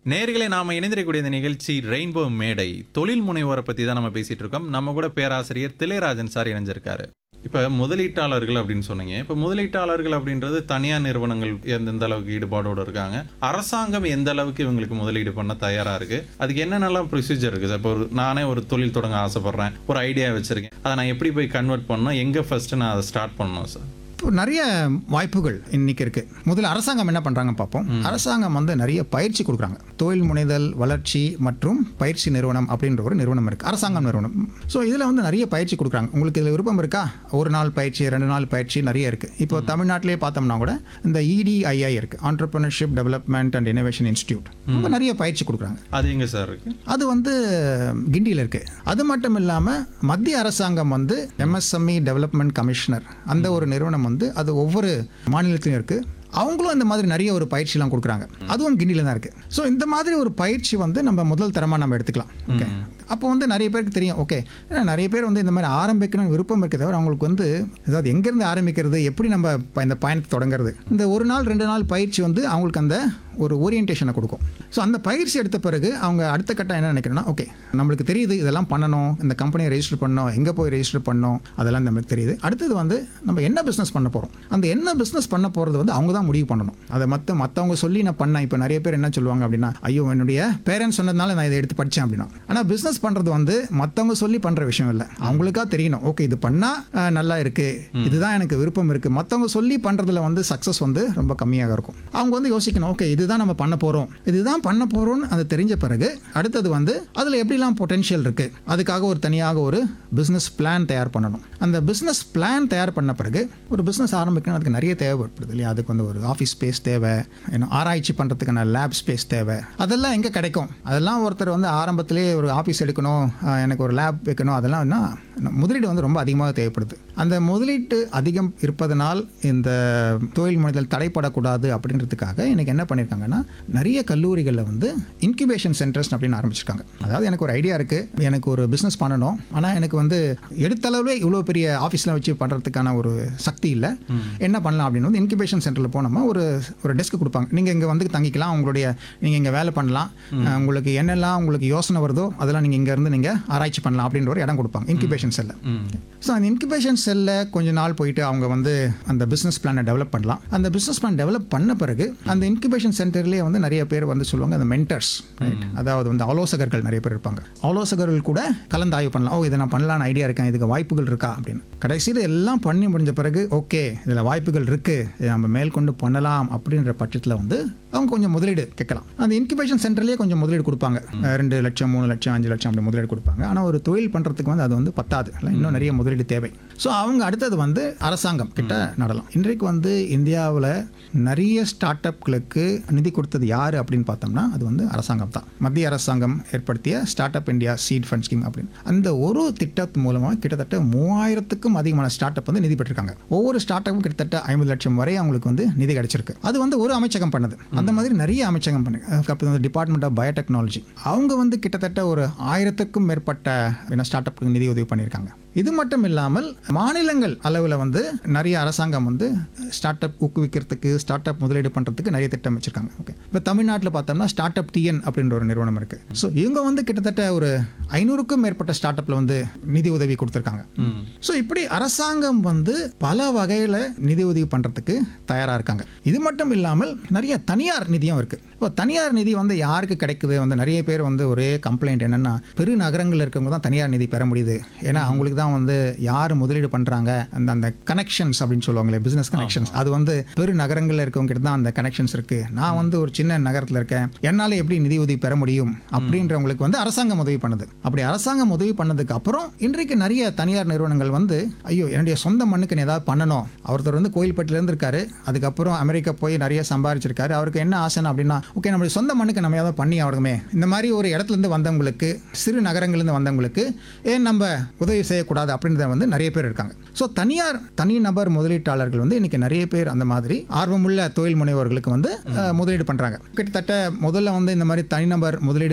நேர்களை நாம இணைந்திருக்கக்கூடிய இந்த நிகழ்ச்சி ரெயின்போ மேடை தொழில் முனைவோரை பத்தி தான் நம்ம பேசிட்டு இருக்கோம் நம்ம கூட பேராசிரியர் திளையராஜன் சார் இணைஞ்சிருக்காரு இப்ப முதலீட்டாளர்கள் அப்படின்னு சொன்னீங்க இப்ப முதலீட்டாளர்கள் அப்படின்றது தனியார் நிறுவனங்கள் எந்தெந்த அளவுக்கு ஈடுபாடோடு இருக்காங்க அரசாங்கம் எந்த அளவுக்கு இவங்களுக்கு முதலீடு பண்ண தயாரா இருக்கு அதுக்கு என்னென்னலாம் ப்ரொசீஜர் இருக்குது சார் இப்போ ஒரு நானே ஒரு தொழில் தொடங்க ஆசைப்படுறேன் ஒரு ஐடியா வச்சிருக்கேன் அதை நான் எப்படி போய் கன்வெர்ட் பண்ணணும் எங்க ஃபர்ஸ்ட் நான் அதை ஸ்டார்ட் பண்ணணும் சார் இப்போ நிறைய வாய்ப்புகள் இன்னைக்கு இருக்கு முதல்ல அரசாங்கம் என்ன பண்றாங்க பார்ப்போம் அரசாங்கம் வந்து நிறைய பயிற்சி கொடுக்குறாங்க தொழில் முனைதல் வளர்ச்சி மற்றும் பயிற்சி நிறுவனம் அப்படின்ற ஒரு நிறுவனம் இருக்கு அரசாங்கம் நிறுவனம் ஸோ இதில் வந்து நிறைய பயிற்சி கொடுக்குறாங்க உங்களுக்கு இதில் விருப்பம் இருக்கா ஒரு நாள் பயிற்சி ரெண்டு நாள் பயிற்சி நிறைய இருக்கு இப்போ தமிழ்நாட்டிலே பார்த்தோம்னா கூட இந்த இடிஐஐ இருக்கு entrepreneurship development and innovation institute ரொம்ப நிறைய பயிற்சி கொடுக்குறாங்க அது எங்க சார் இருக்கு அது வந்து கிண்டியில் இருக்கு அது மட்டும் இல்லாமல் மத்திய அரசாங்கம் வந்து எம்எஸ்எம்இ டெவலப்மெண்ட் கமிஷனர் அந்த ஒரு நிறுவனம் வந்து அது ஒவ்வொரு மாநிலத்திலும் இருக்கு அவங்களும் இந்த மாதிரி நிறைய ஒரு பயிற்சிலாம் கொடுக்குறாங்க அதுவும் கிண்டியில் தான் இருக்கு ஸோ இந்த மாதிரி ஒரு பயிற்சி வந்து நம்ம முதல் தரமாக நம்ம எடுத்துக்கலாம் ஓகே அப்போ வந்து நிறைய பேருக்கு தெரியும் ஓகே ஏன்னா நிறைய பேர் வந்து இந்த மாதிரி ஆரம்பிக்கணும்னு விருப்பம் இருக்க தவிர அவங்களுக்கு வந்து அதாவது எங்கேருந்து ஆரம்பிக்கிறது எப்படி நம்ம ப- இந்த பயணத்தை தொடங்குறது இந்த ஒரு நாள் ரெண்டு நாள் பயிற்சி வந்து அவங்களுக்கு அந்த ஒரு ஓரியன்டேஷனை கொடுக்கும் ஸோ அந்த பயிற்சி எடுத்த பிறகு அவங்க அடுத்த கட்டம் என்ன நினைக்கிறேன்னா ஓகே நம்மளுக்கு தெரியுது இதெல்லாம் பண்ணணும் இந்த கம்பெனியை ரெஜிஸ்டர் பண்ணணும் எங்கே போய் ரெஜிஸ்டர் பண்ணணும் அதெல்லாம் நம்மளுக்கு தெரியுது அடுத்தது வந்து நம்ம என்ன பிஸ்னஸ் பண்ண போகிறோம் அந்த என்ன பிஸ்னஸ் பண்ண போகிறது வந்து அவங்க தான் முடிவு பண்ணணும் அதை மற்ற மற்றவங்க சொல்லி நான் பண்ணேன் இப்போ நிறைய பேர் என்ன சொல்லுவாங்க அப்படின்னா ஐயோ என்னுடைய பேரண்ட்ஸ் சொன்னதுனால நான் இதை எடுத்து படித்தேன் அப்படின்னா ஆனால் பிஸ்னஸ் பண்ணுறது வந்து மற்றவங்க சொல்லி பண்ணுற விஷயம் இல்லை அவங்களுக்கா தெரியணும் ஓகே இது பண்ணால் நல்லா இருக்கு இதுதான் எனக்கு விருப்பம் இருக்கு மற்றவங்க சொல்லி பண்ணுறதுல வந்து சக்ஸஸ் வந்து ரொம்ப கம்மியாக இருக்கும் அவங்க வந்து யோசிக்கணும் ஓகே இதுதான் நம்ம பண்ண போகிறோம் இதுதான் பண்ண போகிறோம்னு அது தெரிஞ்ச பிறகு அடுத்தது வந்து அதில் எப்படிலாம் பொட்டென்ஷியல் இருக்கு அதுக்காக ஒரு தனியாக ஒரு பிஸ்னஸ் பிளான் தயார் பண்ணணும் அந்த பிஸ்னஸ் பிளான் தயார் பண்ண பிறகு ஒரு பிஸ்னஸ் ஆரம்பிக்கணும் அதுக்கு நிறைய தேவைப்படுது இல்லையா அதுக்கு வந்து ஒரு ஆஃபீஸ் ஸ்பேஸ் தேவை ஏன்னா ஆராய்ச்சி பண்ணுறதுக்கான லேப் ஸ்பேஸ் தேவை அதெல்லாம் எங்கே கிடைக்கும் அதெல்லாம் ஒருத்தர் வந்து ஆரம்பத்திலே ஒரு ஆஃபீஸ் எடுக்கணும் ஆஹ் எனக்கு ஒரு லேப் வைக்கணும் அதெல்லாம் என்ன முதலீடு வந்து ரொம்ப அதிகமாக தேவைப்படுது அந்த முதலீட்டு அதிகம் இருப்பதனால் இந்த தொழில் முனைதல் தடைப்படக்கூடாது அப்படின்றதுக்காக எனக்கு என்ன பண்ணியிருக்காங்கன்னா நிறைய கல்லூரிகளில் வந்து இன்குபேஷன் சென்டர்ஸ் அப்படின்னு ஆரம்பிச்சிருக்காங்க அதாவது எனக்கு ஒரு ஐடியா இருக்குது எனக்கு ஒரு பிஸ்னஸ் பண்ணணும் ஆனால் எனக்கு வந்து எடுத்தளவுலே இவ்வளோ பெரிய ஆஃபீஸ்லாம் வச்சு பண்ணுறதுக்கான ஒரு சக்தி இல்லை என்ன பண்ணலாம் அப்படின்னு வந்து இன்குபேஷன் சென்டரில் போனோமா ஒரு ஒரு டெஸ்க் கொடுப்பாங்க நீங்கள் இங்கே வந்து தங்கிக்கலாம் உங்களுடைய நீங்கள் இங்கே வேலை பண்ணலாம் அஹ் உங்களுக்கு என்னெல்லாம் உங்களுக்கு யோசனை வருதோ அதெல்லாம் நீங்கள் இங்கேருந்து நீங்கள் ஆராய்ச்சி பண்ணலாம் அப்படின்ற ஒரு இடம் கொடுப்பாங்க இன்குபேஷன் செல்லில் ஸோ அந்த இன்குபேஷன் செல்லில் கொஞ்ச நாள் போயிட்டு அவங்க வந்து அந்த பிஸ்னஸ் பிளானை டெவலப் பண்ணலாம் அந்த பிஸ்னஸ் பிளான் டெவலப் பண்ண பிறகு அந்த இன்குபேஷன் சென்டர்லேயே வந்து நிறைய பேர் வந்து சொல்லுவாங்க அந்த மென்டர்ஸ் அதாவது வந்து ஆலோசகர்கள் நிறைய பேர் இருப்பாங்க ஆலோசகர்கள் கூட கலந்து ஆய்வு பண்ணலாம் ஓ இதை நான் பண்ணலான்னு ஐடியா இருக்கேன் இதுக்கு வாய்ப்புகள் இருக்கா அப்படின்னு கடைசியில் எல்லாம் பண்ணி முடிஞ்ச பிறகு ஓகே இதில் வாய்ப்புகள் இருக்கு இதை நம்ம மேற்கொண்டு பண்ணலாம் அப்படின்ற பட்சத்தில் வந்து அவங்க கொஞ்சம் முதலீடு கேட்கலாம் அந்த இன்குபேஷன் சென்டர்லேயே கொஞ்சம் முதலீடு கொடுப்பாங்க அஹ் ரெண்டு லட்சம் மூணு லட்சம் அஞ்சு லட்சம் அப்படி முதலீடு கொடுப்பாங்க ஆனால் ஒரு தொழில் பண்ணுறதுக்கு வந்து அது வந்து பத்தாது இல்லை இன்னும் நிறைய முதலீடு தேவை ஸோ அவங்க அடுத்தது வந்து அரசாங்கம் கிட்ட நடலாம் இன்றைக்கு வந்து இந்தியாவில் நிறைய ஸ்டார்ட் அப்களுக்கு நிதி கொடுத்தது யார் அப்படின்னு பார்த்தோம்னா அது வந்து அரசாங்கம் தான் மத்திய அரசாங்கம் ஏற்படுத்திய start up India seed fund scheme அப்படின்னு அந்த ஒரு திட்டத்து மூலமாக கிட்டத்தட்ட மூவாயிரத்துக்கும் அதிகமான ஸ்டார்ட் அப் வந்து நிதி பெற்றிருக்காங்க ஒவ்வொரு ஸ்டார்ட் அப்பும் கிட்டத்தட்ட ஐம்பது லட்சம் வரை அவங்களுக்கு வந்து நிதி கிடைச்சிருக்கு அது வந்து ஒரு அமைச்சகம் பண்ணது அந்த மாதிரி நிறைய அமைச்சகம் பண்ணு அப்புறம் வந்து டிபார்ட்மெண்ட் ஆஃப் பயோடெக்னாலஜி அவங்க வந்து கிட்டத்தட்ட ஒரு ஆயிரத்துக்கும் மேற்பட்ட ஸ்டார்ட் அப்புக்கு நிதி உதவி பண்ணியிருக்காங்க இது மட்டும் இல்லாமல் மாநிலங்கள் அளவில் வந்து நிறைய அரசாங்கம் வந்து ஸ்டார்ட் அப் ஊக்குவிக்கிறதுக்கு ஸ்டார்ட் அப் முதலீடு பண்ணுறதுக்கு நிறைய திட்டம் வச்சிருக்காங்க ஓகே இப்போ தமிழ்நாட்டில் பார்த்தோம்னா ஸ்டார்ட் அப் டிஎன் அப்படின்ற ஒரு நிறுவனம் இருக்கு ஸோ இவங்க வந்து கிட்டத்தட்ட ஒரு ஐநூறுக்கும் மேற்பட்ட ஸ்டார்ட் அப்ல வந்து நிதி உதவி கொடுத்துருக்காங்க ஸோ இப்படி அரசாங்கம் வந்து பல வகையில் நிதி உதவி பண்ணுறதுக்கு தயாராக இருக்காங்க இது மட்டும் இல்லாமல் நிறைய தனியார் நிதியும் இருக்கு இப்போ தனியார் நிதி வந்து யாருக்கு கிடைக்குது வந்து நிறைய பேர் வந்து ஒரே கம்ப்ளைண்ட் என்னன்னா பெருநகரங்களில் இருக்கவங்க தான் தனியார் நிதி பெற முடியுது ஏன்னா அவங்களுக்கு தான் வந்து யார் முதலீடு பண்ணுறாங்க அந்த அந்த கனெக்ஷன்ஸ் அப்படின்னு சொல்லுவாங்களே பிஸ்னஸ் கனெக்ஷன்ஸ் அது வந்து பெரு நகரங்களில் இருக்கவங்க கிட்ட தான் அந்த கனெக்ஷன்ஸ் இருக்கு நான் வந்து ஒரு சின்ன நகரத்தில் இருக்கேன் என்னால் எப்படி நிதி உதவி பெற முடியும் அப்படின்றவங்களுக்கு வந்து அரசாங்கம் உதவி பண்ணுது அப்படி அரசாங்கம் உதவி பண்ணதுக்கு அப்புறம் இன்றைக்கு நிறைய தனியார் நிறுவனங்கள் வந்து ஐயோ என்னுடைய சொந்த மண்ணுக்கு நான் ஏதாவது பண்ணணும் ஒருத்தர் வந்து கோயில்பட்டில இருந்து இருக்காரு அதுக்கப்புறம் அமெரிக்கா போய் நிறைய சம்பாதிச்சிருக்காரு அவருக்கு என்ன ஆசைனா அப்படின்னா ஓகே நம்மளுடைய சொந்த மண்ணுக்கு நம்ம ஏதாவது பண்ணி ஆகணுமே இந்த மாதிரி ஒரு இடத்துல இருந்து வந்தவங்களுக்கு சிறு நகரங்கள்லேருந்து வந்தவங்களுக்கு ஏன் நம்ம உதவி செய்யக்கூடாது அப்படின்றத வந்து நிறைய பேர் இருக்காங்க ஸோ தனியார் தனிநபர் முதலீட்டாளர்கள் வந்து இன்னைக்கு நிறைய பேர் அந்த மாதிரி ஆர்வமுள்ள தொழில் முனைவோர்களுக்கு வந்து அஹ், முதலீடு பண்றாங்க கிட்டத்தட்ட முதல்ல வந்து இந்த மாதிரி தனிநபர் முதலீடு